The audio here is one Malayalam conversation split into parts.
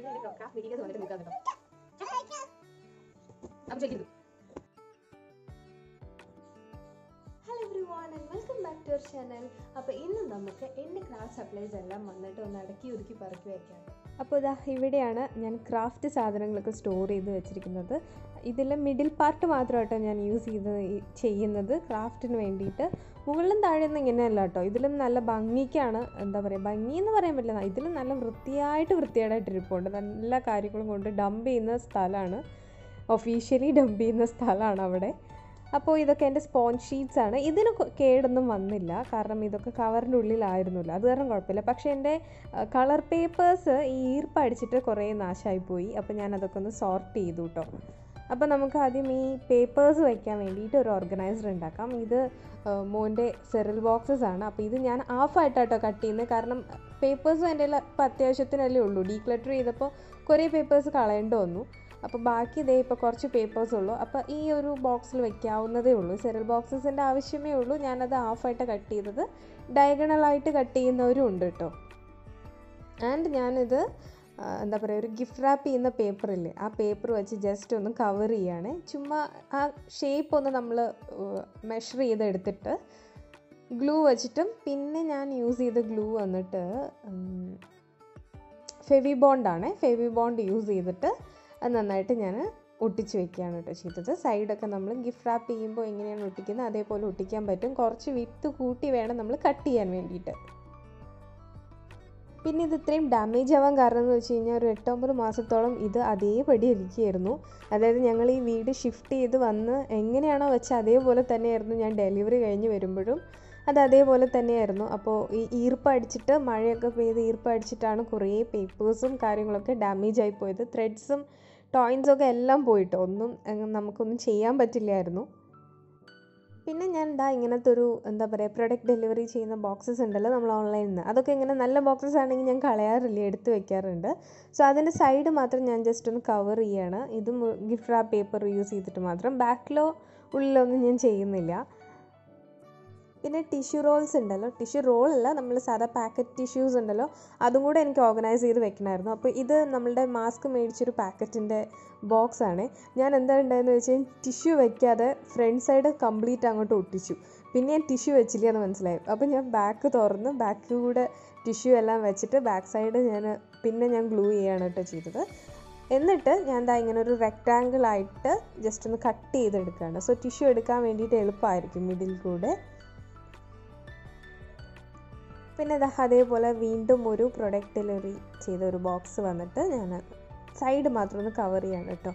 ക്രാഫ്റ്റ് മെറ്റീരിയൽസ് വന്നിട്ട് നിൽക്കാൻ കേട്ടോ അപ്പം ചോദിക്കരുത് hello everyone and welcome back to our channel അപ്പോൾ ഇന്ന് നമുക്ക് എൻ്റെ ക്രാഫ്റ്റ് സപ്ലൈസ് എല്ലാം വന്നിട്ട് ഒന്ന് അടക്കി ഒതുക്കി പറക്കി വയ്ക്കാം അപ്പോൾ ഇതാ ഇവിടെയാണ് ഞാൻ ക്രാഫ്റ്റ് സാധനങ്ങളൊക്കെ സ്റ്റോർ ചെയ്ത് വെച്ചിരിക്കുന്നത് ഇതിൽ മിഡിൽ പാർട്ട് മാത്രമായിട്ടോ ഞാൻ യൂസ് ചെയ്ത് ഈ- ചെയ്യുന്നത് ക്രാഫ്റ്റിന് വേണ്ടിയിട്ട് മുകളിലും താഴെയൊന്നും ഇങ്ങനെയല്ല കേട്ടോ ഇതിലും നല്ല ഭംഗിക്കാണ് എന്താ പറയുക ഭംഗി എന്ന് പറയാൻ പറ്റില്ല ഇതിലും നല്ല വൃത്തിയായിട്ട് വൃത്തിയായിട്ട് ഇരിപ്പുണ്ട് നല്ല കാര്യങ്ങളും കൊണ്ട് ഡംപ് ചെയ്യുന്ന സ്ഥലമാണ് ഒഫീഷ്യലി ഡംപ് ചെയ്യുന്ന സ്ഥലമാണ് അവിടെ അപ്പോൾ ഇതൊക്കെ എൻ്റെ സ്പോഞ്ച് ഷീറ്റ്സ് ആണ് ഇതിന് കൊ- കേടൊന്നും വന്നില്ല കാരണം ഇതൊക്കെ കവറിൻ്റെ ഉള്ളിലായിരുന്നില്ല അത് കാരണം കുഴപ്പമില്ല പക്ഷേ എൻ്റെ കളർ പേപ്പേഴ്സ് ഈ ഈർപ്പടിച്ചിട്ട് കുറേ നാശമായി പോയി അപ്പോൾ ഞാൻ അതൊക്കെ ഒന്ന് സോർട്ട് ചെയ്തു കേട്ടോ അപ്പോൾ നമുക്ക് ആദ്യം ഈ പേപ്പേഴ്സ് വയ്ക്കാൻ വേണ്ടിയിട്ട് ഒരു ഓർഗനൈസർ ഉണ്ടാക്കാം ഇത് ആ, മോൻ്റെ സെറിൽ ബോക്സസ് ആണ് അപ്പോൾ ഇത് ഞാൻ ഹാഫായിട്ടാട്ടോ കട്ട് ചെയ്യുന്നത് കാരണം പേപ്പേഴ്സും എൻ്റെ കയ്യിൽ ഇപ്പം അത്യാവശ്യത്തിനല്ലേ ഉള്ളൂ ഡീക്ലറ്റർ ചെയ്തപ്പോൾ കുറേ പേപ്പേഴ്സ് കളയേണ്ടി വന്നു അപ്പോൾ ബാക്കി ഇതേ ഇപ്പോൾ കുറച്ച് പേപ്പേഴ്സ് ഉള്ളൂ അപ്പോൾ ഈ ഒരു ബോക്സിൽ വെക്കാവുന്നതേ ഉള്ളൂ സെറൽ ബോക്സസിൻ്റെ ആവശ്യമേ ഉള്ളൂ ഞാനത് ഹാഫായിട്ട് കട്ട് ചെയ്തത് ഡയഗണലായിട്ട് കട്ട് ചെയ്യുന്നവരും ഉണ്ട് കേട്ടോ ആൻഡ് ഞാനിത് ആ, എന്താ പറയുക ഒരു ഗിഫ്റ്റ് റാപ്പ് ചെയ്യുന്ന പേപ്പറില്ലേ ആ പേപ്പർ വെച്ച് ജസ്റ്റ് ഒന്ന് കവർ ചെയ്യാണ് ചുമ്മാ ആ ഷേപ്പ് ഒന്ന് നമ്മൾ മെഷർ ചെയ്തെടുത്തിട്ട് ഗ്ലൂ വെച്ചിട്ടും പിന്നെ ഞാൻ യൂസ് ചെയ്ത ഗ്ലൂ വന്നിട്ട് ഫെവി ബോണ്ടാണ് ഫെവി ബോണ്ട് യൂസ് ചെയ്തിട്ട് അത് നന്നായിട്ട് ഞാൻ ഒട്ടിച്ച് വെക്കുകയാണ് കേട്ടോ ചെയ്തത് സൈഡൊക്കെ നമ്മൾ ഗിഫ്റ്റ് റാപ്പ് ചെയ്യുമ്പോൾ എങ്ങനെയാണ് ഒട്ടിക്കുന്നത് അതേപോലെ ഒട്ടിക്കാൻ പറ്റും കുറച്ച് വിത്ത് കൂട്ടി വേണം നമ്മൾ കട്ട് ചെയ്യാൻ വേണ്ടിയിട്ട് പിന്നെ ഇത് ഇത്രയും ഡാമേജ് ആവാൻ കാരണം എന്ന് വെച്ച് കഴിഞ്ഞാൽ ഒരു എട്ടൊമ്പത് മാസത്തോളം ഇത് അതേപടി ഇരിക്കുകയായിരുന്നു അതായത് ഞങ്ങൾ ഈ വീട് ഷിഫ്റ്റ് ചെയ്ത് വന്ന് എങ്ങനെയാണോ വെച്ചാൽ അതേപോലെ തന്നെയായിരുന്നു ഞാൻ ഡെലിവറി കഴിഞ്ഞ് വരുമ്പോഴും അത് അതേപോലെ തന്നെയായിരുന്നു അപ്പോൾ ഈ ഈർപ്പ് അടിച്ചിട്ട് മഴയൊക്കെ പെയ്ത് ഈർപ്പ് അടിച്ചിട്ടാണ് കുറേ പേപ്പേഴ്സും കാര്യങ്ങളൊക്കെ ഡാമേജ് ആയി പോയത് ത്രെഡ്സും ടോയിൻസൊക്കെ എല്ലാം പോയിട്ടോ ഒന്നും അങ്ങ് നമുക്കൊന്നും ചെയ്യാൻ പറ്റില്ലായിരുന്നു പിന്നെ ഞാൻ എന്താ ഇങ്ങനത്തെ ഒരു എന്താ പറയുക പ്രൊഡക്റ്റ് ഡെലിവറി ചെയ്യുന്ന ബോക്സസ് ഉണ്ടല്ലോ നമ്മൾ ഓൺലൈനിൽ നിന്ന് അതൊക്കെ ഇങ്ങനെ നല്ല ബോക്സസ് ആണെങ്കിൽ ഞാൻ കളയാറില്ല എടുത്ത് വെക്കാറുണ്ട് സോ അതിൻ്റെ സൈഡ് മാത്രം ഞാൻ ജസ്റ്റ് ഒന്ന് കവർ ചെയ്യാണ് ഇതും ഗിഫ്റ്റ് റാപ്പ് പേപ്പർ യൂസ് ചെയ്തിട്ട് മാത്രം ബാക്കിലോ ഉള്ളിലൊന്നും ഞാൻ ചെയ്യുന്നില്ല പിന്നെ ടിഷ്യൂ റോൾസ് ഉണ്ടല്ലോ ടിഷ്യൂ റോളല്ല നമ്മൾ സാധാ പാക്കറ്റ് ടിഷ്യൂസ് ഉണ്ടല്ലോ അതും കൂടെ എനിക്ക് ഓർഗനൈസ് ചെയ്ത് വെക്കണമായിരുന്നു അപ്പോൾ ഇത് നമ്മളുടെ മാസ്ക് മേടിച്ചൊരു പാക്കറ്റിൻ്റെ ബോക്സ് ആണ് ഞാൻ എന്താ ഉണ്ടായെന്ന് വെച്ച് കഴിഞ്ഞാൽ ടിഷ്യൂ വെക്കാതെ ഫ്രണ്ട് സൈഡ് കംപ്ലീറ്റ് അങ്ങോട്ട് ഒട്ടിച്ചു പിന്നെ ഞാൻ ടിഷ്യൂ വെച്ചില്ല എന്ന് മനസ്സിലായി അപ്പോൾ ഞാൻ ബാക്ക് തുറന്ന് ബാക്ക് കൂടെ ടിഷ്യൂ എല്ലാം വെച്ചിട്ട് ബാക്ക് സൈഡ് ഞാൻ പിന്നെ ഞാൻ ഗ്ലൂ ചെയ്യാണ് കേട്ടോ ചെയ്തത് എന്നിട്ട് ഞാൻ എന്താ ഇങ്ങനെ ഒരു റെക്റ്റാങ്കിൾ ആയിട്ട് ജസ്റ്റ് ഒന്ന് കട്ട് ചെയ്തെടുക്കുകയാണ് സോ ടിഷ്യൂ എടുക്കാൻ വേണ്ടിയിട്ട് എളുപ്പമായിരിക്കും മിഡിൽ കൂടെ പിന്നെ ദാ അതേപോലെ വീണ്ടും ഒരു പ്രൊഡക്റ്റ് ഡെലിവറി ചെയ്ത ഒരു ബോക്സ് വന്നിട്ട് ഞാൻ സൈഡ് മാത്രം ഒന്ന് കവർ ചെയ്യാണ് കേട്ടോ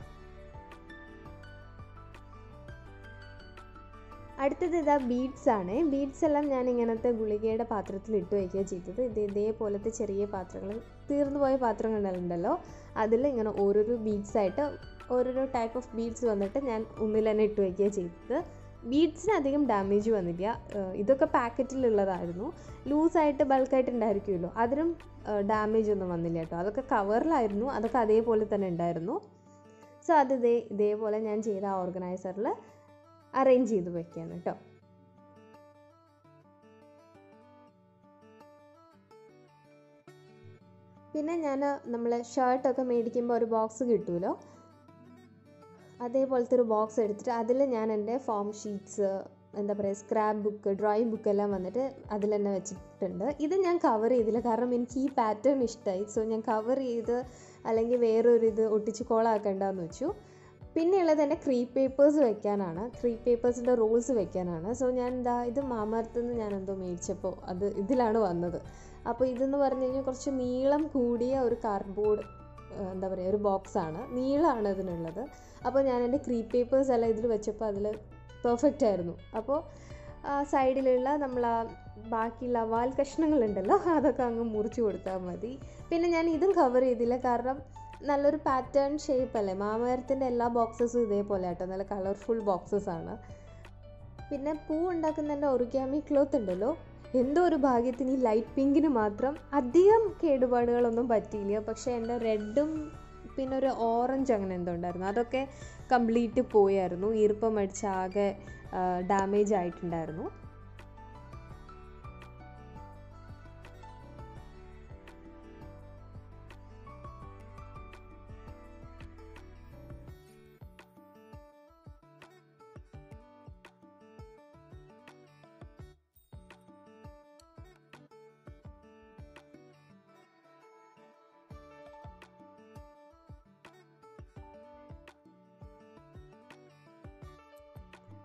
അടുത്തത് ഇതാ ബീഡ്സ് ആണ് ബീഡ്സ് എല്ലാം ഞാൻ ഇങ്ങനത്തെ ഗുളികയുടെ പാത്രത്തിൽ ഇട്ട് വയ്ക്കുക ചെയ്തത് ഇത് ഇതേപോലത്തെ ചെറിയ പാത്രങ്ങൾ തീർന്നു പോയ പാത്രങ്ങളുണ്ടല്ലോ അതിൽ ഇങ്ങനെ ഓരോരോ ബീഡ്സ് ആയിട്ട് ഓരോരോ ടൈപ്പ് ഓഫ് ബീഡ്സ് വന്നിട്ട് ഞാൻ ഒന്നിൽ തന്നെ ഇട്ട് വയ്ക്കുക ചെയ്തത് ബീഡ്സിന് അധികം ഡാമേജ് വന്നില്ല ഏഹ് ഇതൊക്കെ പാക്കറ്റിലുള്ളതായിരുന്നു ലൂസായിട്ട് ബൾക്കായിട്ട് ഉണ്ടായിരിക്കുമല്ലോ അതിനും ഡാമേജ് ഒന്നും വന്നില്ല കേട്ടോ അതൊക്കെ കവറിലായിരുന്നു അതൊക്കെ അതേപോലെ തന്നെ ഉണ്ടായിരുന്നു സോ അത് ഇതേ ഇതേപോലെ ഞാൻ ചെയ്ത ആ ഓർഗനൈസറിൽ അറേഞ്ച് ചെയ്ത് വെക്കുകയാണ് കേട്ടോ പിന്നെ ഞാൻ നമ്മൾ ഷർട്ടൊക്കെ മേടിക്കുമ്പോൾ ഒരു ബോക്സ് കിട്ടുമല്ലോ അതേപോലത്തെ ഒരു ബോക്സ് എടുത്തിട്ട് അതിൽ ഞാൻ എൻ്റെ ഫോം ഷീറ്റ്സ് എന്താ പറയുക സ്ക്രാപ്പ് ബുക്ക് ഡ്രോയിങ് ബുക്ക് എല്ലാം വന്നിട്ട് അതിൽ തന്നെ വെച്ചിട്ടുണ്ട് ഇത് ഞാൻ കവർ ചെയ്തില്ല കാരണം എനിക്ക് ഈ പാറ്റേൺ ഇഷ്ടമായി സോ ഞാൻ കവർ ചെയ്ത് അല്ലെങ്കിൽ വേറൊരു ഇത് ഒട്ടിച്ച് കോളാക്കണ്ടെന്ന് വെച്ചു പിന്നെയുള്ളത് എൻ്റെ ക്രീ പേപ്പേഴ്സ് വെക്കാനാണ് ക്രീ പേപ്പേഴ്സിൻ്റെ റോൾസ് വെക്കാനാണ് സോ ഞാൻ എന്താ ഇത് മാമർത്തുനിന്ന് ഞാൻ എന്തോ മേടിച്ചപ്പോൾ അത് ഇതിലാണ് വന്നത് അപ്പോൾ ഇതെന്ന് പറഞ്ഞു കഴിഞ്ഞാൽ കുറച്ച് നീളം കൂടിയ ഒരു കാർഡ്ബോർഡ് എന്താ പറയുക ഒരു ബോക്സാണ് നീളമാണ് ഇതിനുള്ളത് അപ്പോൾ ഞാൻ എൻ്റെ ക്രീ പേപ്പേഴ്സ് എല്ലാം ഇതിൽ വെച്ചപ്പോൾ അതിൽ പെർഫെക്റ്റ് ആയിരുന്നു അപ്പോൾ ആ സൈഡിലുള്ള നമ്മൾ ആ ബാക്കിയുള്ള വാൽ കഷ്ണങ്ങളുണ്ടല്ലോ അതൊക്കെ അങ്ങ് മുറിച്ച് കൊടുത്താൽ മതി പിന്നെ ഞാൻ ഇതും കവർ ചെയ്തില്ല കാരണം നല്ലൊരു പാറ്റേൺ ഷേപ്പ് അല്ലേ മാമരത്തിൻ്റെ എല്ലാ ബോക്സസും ഇതേപോലെ കേട്ടോ നല്ല കളർഫുൾ ബോക്സസ് ആണ് പിന്നെ പൂ ഉണ്ടാക്കുന്നതിൻ്റെ ഒറിഗാമി ക്ലോത്ത് ഉണ്ടല്ലോ എന്തോ ഒരു ഭാഗ്യത്തിന് ഈ ലൈറ്റ് പിങ്കിന് മാത്രം അധികം കേടുപാടുകളൊന്നും പറ്റിയില്ല പക്ഷേ എൻ്റെ റെഡും പിന്നെ ഒരു ഓറഞ്ച് അങ്ങനെ എന്തോ ഉണ്ടായിരുന്നു അതൊക്കെ കംപ്ലീറ്റ് പോയായിരുന്നു ഈർപ്പം അടിച്ച് ആകെ ഡാമേജ് ആയിട്ടുണ്ടായിരുന്നു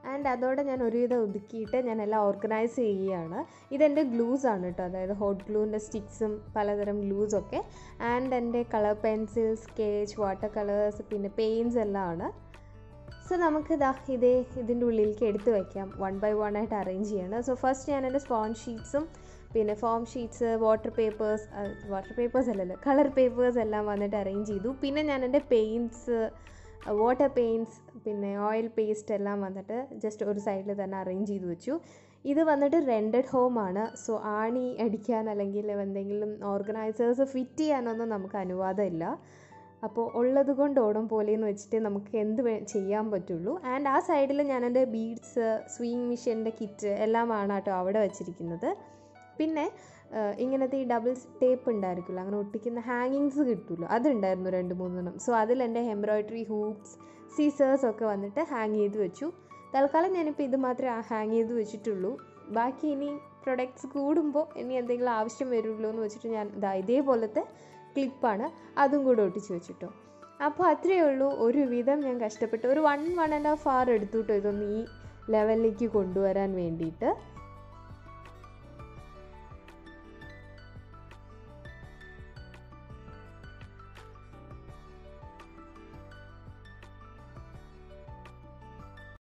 ആൻഡ് അതോടെ ഞാൻ ഒരുവിധം ഒതുക്കിയിട്ട് ഞാൻ എല്ലാം ഓർഗനൈസ് ചെയ്യുകയാണ് ഇതെൻ്റെ ഗ്ലൂസ് ആണ് കേട്ടോ അതായത് ഹോട്ട് ഗ്ലൂവിൻ്റെ സ്റ്റിക്സും പലതരം ഗ്ലൂസൊക്കെ ആൻഡ് എൻ്റെ colour pencil sketch water colours പിന്നെ പെയിൻസ് എല്ലാം ആണ് സോ നമുക്ക് ഇതാ ഇതേ ഇതിൻ്റെ ഉള്ളിലേക്ക് എടുത്ത് വയ്ക്കാം വൺ ബൈ വൺ ആയിട്ട് അറേഞ്ച് ചെയ്യണം സോ ഫസ്റ്റ് ഞാൻ എൻ്റെ സ്പോഞ്ച് ഷീറ്റ്സും പിന്നെ foam sheets water papers water papers അല്ലല്ലോ കളർ പേപ്പേഴ്സ് എല്ലാം വന്നിട്ട് അറേഞ്ച് ചെയ്തു പിന്നെ ഞാൻ എൻ്റെ പെയിൻറ്റ്സ് വാട്ടർ പെയിൻറ്റ്സ് പിന്നെ ഓയിൽ പേസ്റ്റ് എല്ലാം വന്നിട്ട് ജസ്റ്റ് ഒരു സൈഡിൽ തന്നെ അറേഞ്ച് ചെയ്ത് വെച്ചു ഇത് വന്നിട്ട് റെൻറ്റഡ് ഹോമാണ് സോ ആണി അടിക്കാൻ അല്ലെങ്കിൽ എന്തെങ്കിലും ഓർഗനൈസേഴ്സ് ഫിറ്റ് ചെയ്യാനൊന്നും നമുക്ക് അനുവാദമില്ല അപ്പോൾ ഉള്ളത് കൊണ്ട് ഓടം പോലെയെന്ന് വെച്ചിട്ട് നമുക്ക് എന്ത് വേ ചെയ്യാൻ പറ്റുള്ളൂ ആൻഡ് ആ സൈഡിൽ ഞാൻ എൻ്റെ ബീഡ്സ് സ്വിങ് മിഷീൻ്റെ കിറ്റ് എല്ലാമാണ് കേട്ടോ അവിടെ വെച്ചിരിക്കുന്നത് പിന്നെ ഇങ്ങനത്തെ ഈ ഡബിൾ ടേപ്പ് ഉണ്ടായിരിക്കുമല്ലോ അങ്ങനെ ഒട്ടിക്കുന്ന ഹാങ്ങിങ്സ് കിട്ടുമല്ലോ അതുണ്ടായിരുന്നു രണ്ട് മൂന്നെണ്ണം സോ അതിൽ എൻ്റെ എംബ്രോയ്ഡറി ഹൂപ്സ് സീസേഴ്സ് ഒക്കെ വന്നിട്ട് ഹാങ് ചെയ്ത് വെച്ചു തൽക്കാലം ഞാനിപ്പോൾ ഇത് മാത്രമേ ഹാങ് ചെയ്ത് വെച്ചിട്ടുള്ളൂ ബാക്കി ഇനി പ്രൊഡക്ട്സ് കൂടുമ്പോൾ ഇനി എന്തെങ്കിലും ആവശ്യം വരുള്ളൂ എന്ന് വെച്ചിട്ട് ഞാൻ ഇതാ ഇതേപോലത്തെ ക്ലിപ്പാണ് അതും കൂടെ ഒട്ടിച്ച് വെച്ചിട്ടോ അപ്പോൾ അത്രയേ ഉള്ളൂ ഒരുവിധം ഞാൻ കഷ്ടപ്പെട്ട് ഒരു one one and half hour എടുത്തു കേട്ടോ ഇതൊന്ന് ഈ ലെവലിലേക്ക് കൊണ്ടുവരാൻ വേണ്ടിയിട്ട്